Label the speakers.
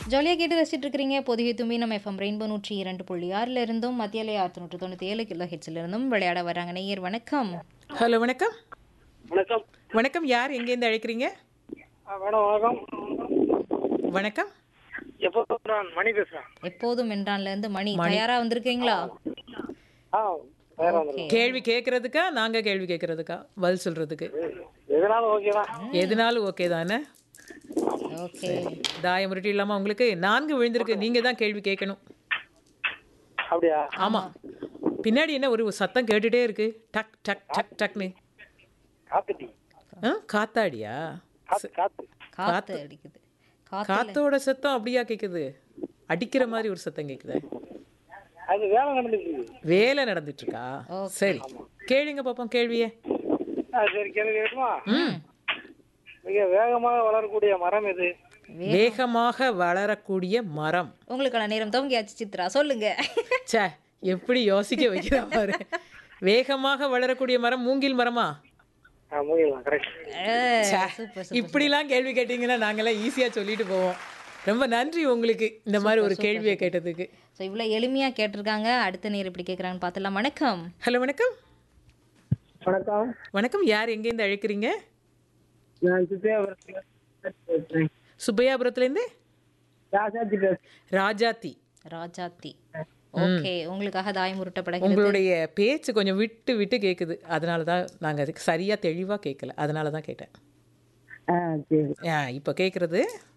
Speaker 1: ஜாலியாக கேட்டு ரசிச்சுட்டு இருக்கிறீங்க பொதிகை தும்பி நம்ம எஃப்எம் ரெயின்போ நூற்றி இரண்டு புள்ளி ஆறில் இருந்தும் மத்தியாலே ஆயிரத்தி நூற்றி தொண்ணூற்றி ஏழு கிலோ ஹெட்ஸில் இருந்தும் விளையாட வராங்க நேயர் வணக்கம்
Speaker 2: ஹலோ வணக்கம்
Speaker 3: வணக்கம்
Speaker 2: வணக்கம் யார் எங்கேருந்து அழைக்கிறீங்க
Speaker 3: ஆ, மேடம் வணக்கம்
Speaker 2: வணக்கம்
Speaker 3: எப்போ நான் மணி பேசுறேன்
Speaker 1: எப்போதும் என்றான்ல இருந்து மணி தயாரா வந்திருக்கீங்களா
Speaker 3: ஆ வேற
Speaker 1: ஓகே
Speaker 2: கேள்வி கேட்கறதுக்கா நாங்க கேள்வி கேட்கறதுக்கா பதில் சொல்றதுக்கு
Speaker 3: எதனாலும் ஓகே தான்
Speaker 2: எதுனாலும் ஓகே தானே
Speaker 1: ஓகே
Speaker 2: தாயம் உருட்டி இல்லாம உங்களுக்கு நான்கு விழுந்திருக்கு நீங்க தான் கேள்வி கேட்கணும்
Speaker 3: அப்படியா
Speaker 2: ஆமா பின்னாடி என்ன ஒரு சத்தம் கேட்டுட்டே இருக்கு டக் டக் டக் டக்னு
Speaker 3: காத்துட்டி
Speaker 2: ஆ, காத்தாடியா
Speaker 3: காத்து காத்து
Speaker 1: காத்து அடிக்குது காத்து
Speaker 2: காத்தோட சத்தம் அப்படியா கேக்குது அடிக்கிற மாதிரி ஒரு சத்தம் கேக்குது
Speaker 3: அது வேலை நடந்துச்சு
Speaker 2: வேலை நடந்துட்டு இருக்கா சரி கேளுங்க பாப்போம் கேள்வியே
Speaker 3: ஆ சரி கேள்வி கேட்டுமா
Speaker 2: ம்
Speaker 3: மிக வேகமாக வளரக்கூடிய மரம் எது
Speaker 2: வேகமாக வளரக்கூடிய மரம்
Speaker 1: உங்களுக்கான நேரம் துவங்கியாச்சு சித்ரா சொல்லுங்க
Speaker 2: ச்சே எப்படி யோசிக்க வைக்கிறா பாரு வேகமாக வளரக்கூடிய மரம் மூங்கில் மரமா
Speaker 3: ஆ மூங்கிலாம் கரெக்ட்
Speaker 2: ச்சே,
Speaker 1: சூப்பர்
Speaker 2: இப்படிலாம் கேள்வி கேட்டீங்கன்னா நாங்கெல்லாம் ஈஸியா சொல்லிட்டு போவோம் ரொம்ப நன்றி உங்களுக்கு இந்த மாதிரி ஒரு கேள்வியை கேட்டதுக்கு
Speaker 1: ஸோ இவ்வளோ எளிமையாக கேட்டிருக்காங்க அடுத்த நேரம் எப்படி கேட்குறாங்கன்னு பார்த்துலாம் வணக்கம்
Speaker 2: ஹலோ வணக்கம்
Speaker 3: வணக்கம்
Speaker 2: வணக்கம் யார் எங்கேருந்து அழைக்கிறீங்க
Speaker 3: நான் சுத்தியாபுரத்தில் பேசுறேன்
Speaker 2: சுப்பையாபுரத்துலேருந்து
Speaker 3: ராசாஜி பேசுறேன்
Speaker 2: ராஜாத்தி
Speaker 1: ராஜாத்தி ஓகே உங்களுக்காக தாயம் உருட்டப்பட
Speaker 2: உங்களுடைய பேச்சு கொஞ்சம் விட்டு விட்டு கேட்குது அதனால தான் நாங்கள் அதுக்கு சரியாக தெளிவாக கேட்கல அதனால தான் கேட்டேன்
Speaker 3: ஆ சரி
Speaker 2: ஆ இப்போ கேட்குறது